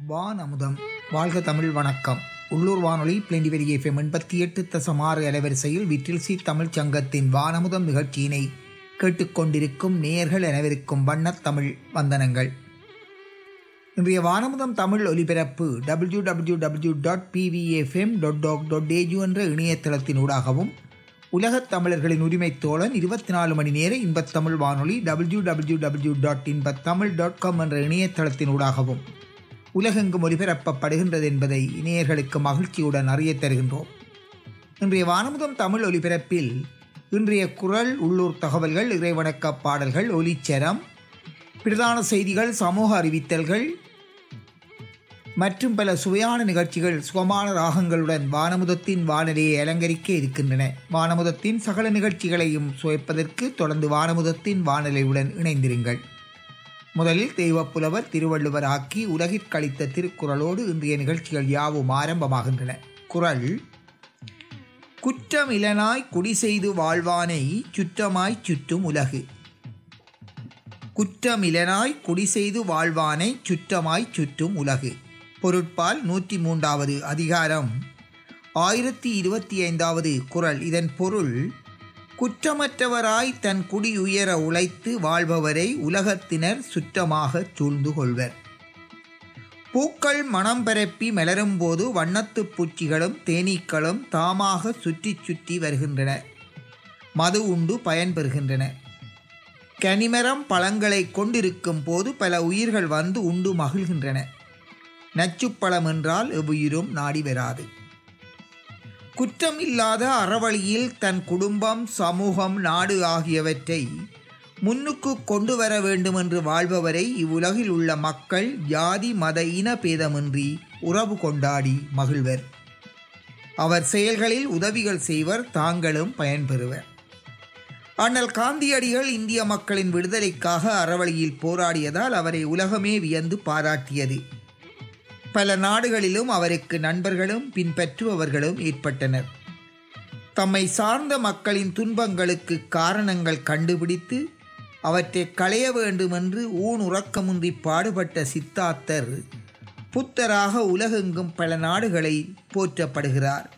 வான் அமுதம் வாழ்க தமிழ் வணக்கம் உள்ளூர் வானொலி பிளெண்டி வெளி எஃப்எம் எண்பத்தி எட்டு தசம் ஆறு அலைவரிசையில் விட்டில்சி தமிழ் சங்கத்தின் வானமுதம் நிகழ்ச்சியினை கேட்டுக்கொண்டிருக்கும் நேயர்கள் எனவிருக்கும் வண்ணத் தமிழ் வந்தனங்கள் இன்றைய வானமுதம் தமிழ் ஒலிபரப்பு W W W dot BVFM dot டாக் டாட் ஏஜு என்ற இணையதளத்தின் ஊடாகவும் உலகத் தமிழர்களின் உரிமை தோழன் இருபத்தி நாலு மணி நேர இன்பத்தமிழ் வானொலி W W W dot Inbathamizh dot com என்ற இணையதளத்தின் ஊடாகவும் உலகெங்கும் ஒலிபரப்பப்படுகின்றது என்பதை இணையர்களுக்கு மகிழ்ச்சியுடன் அறிய தருகின்றோம் இன்றைய வானமுதம் தமிழ் ஒலிபரப்பில் இன்றைய குரல் உள்ளூர் தகவல்கள் இறைவணக்க பாடல்கள் ஒலிச்சரம் பிரதான செய்திகள் சமூக அறிவித்தல்கள் மற்றும் பல சுவையான நிகழ்ச்சிகள் சுகமான ராகங்களுடன் வானமுதத்தின் வானொலியை அலங்கரிக்க இருக்கின்றன வானமுதத்தின் சகல நிகழ்ச்சிகளையும் சுவைப்பதற்கு தொடர்ந்து வானமுதத்தின் வானொலியுடன் இணைந்திருங்கள் முதலில் தெய்வப்புலவர் திருவள்ளுவர் ஆக்கி உலகிற்கழித்த திருக்குறளோடு இன்றைய நிகழ்ச்சிகள் யாவும் ஆரம்பமாகின்றன குரல் குற்றமிலனாய் குடி செய்து வாழ்வானை சுற்றமாய் சுற்றும் உலகு குற்றமிலனாய் குடி செய்து வாழ்வானை சுற்றமாய் சுற்றும் உலகு பொருட்பால் நூற்றி மூன்றாவது அதிகாரம் ஆயிரத்தி இருபத்தி ஐந்தாவது குரல் இதன் பொருள் குற்றமற்றவராய் தன் குடி உயர உழைத்து வாழ்பவரை உலகத்தினர் சுற்றமாக சூழ்ந்து கொள்வர் பூக்கள் மனம் பரப்பி மலரும் போது வண்ணத்து பூச்சிகளும் தேனீக்களும் தாமாக சுற்றி சுற்றி வருகின்றன மது உண்டு பயன்பெறுகின்றன கனிமரம் பழங்களை கொண்டிருக்கும் போது பல உயிர்கள் வந்து உண்டு மகிழ்கின்றன நச்சுப்பழம் என்றால் எவ்வுயிரும் நாடி வராது குற்றம் இல்லாத அறவழியில் தன் குடும்பம் சமூகம் நாடு ஆகியவற்றை முன்னுக்கு கொண்டு வர வேண்டும் என்று வாழ்பவரை இவ்வுலகில் உள்ள மக்கள் ஜாதி மத இன பேதமின்றி உறவு கொண்டாடி மகிழ்வர் அவர் செயல்களில் உதவிகள் செய்வர் தாங்களும் பயன்பெறுவர் ஆனால் காந்தியடிகள் இந்திய மக்களின் விடுதலைக்காக அறவழியில் போராடியதால் அவரை உலகமே வியந்து பாராட்டியது பல நாடுகளிலும் அவருக்கு நண்பர்களும் பின்பற்றுபவர்களும் ஏற்பட்டனர் தம்மை சார்ந்த மக்களின் துன்பங்களுக்கு காரணங்கள் கண்டுபிடித்து அவற்றை களைய வேண்டுமென்று ஊன் உறக்கமுன்றி பாடுபட்ட சித்தார்த்தர் புத்தராக உலகெங்கும் பல நாடுகளை போற்றப்படுகிறார்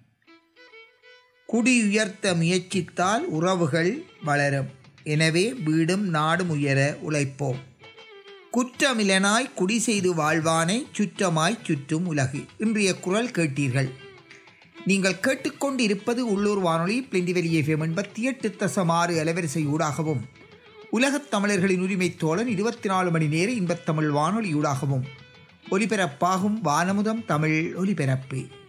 குடி உயர்த்த முயற்சித்தால் உறவுகள் வளரும் எனவே வீடும் நாடும் உயர உழைப்போம் குற்றமிலனாய் குடி செய்து வாழ்வானை சுற்றமாய் சுற்றும் உலகு இன்றைய குரல் கேட்டீர்கள் நீங்கள் கேட்டுக்கொண்டு இருப்பது உள்ளூர் வானொலி பிளிண்டிவெளி எஃப்எம் எண்பத்தி எட்டு தசம் ஆறு அலைவரிசை ஊடாகவும் உலகத் தமிழர்களின் உரிமை தோழன் இருபத்தி நாலு மணி நேர இன்பத்தமிழ் வானொலியூடாகவும் ஒலிபரப்பாகும் வானமுதம் தமிழ் ஒலிபரப்பு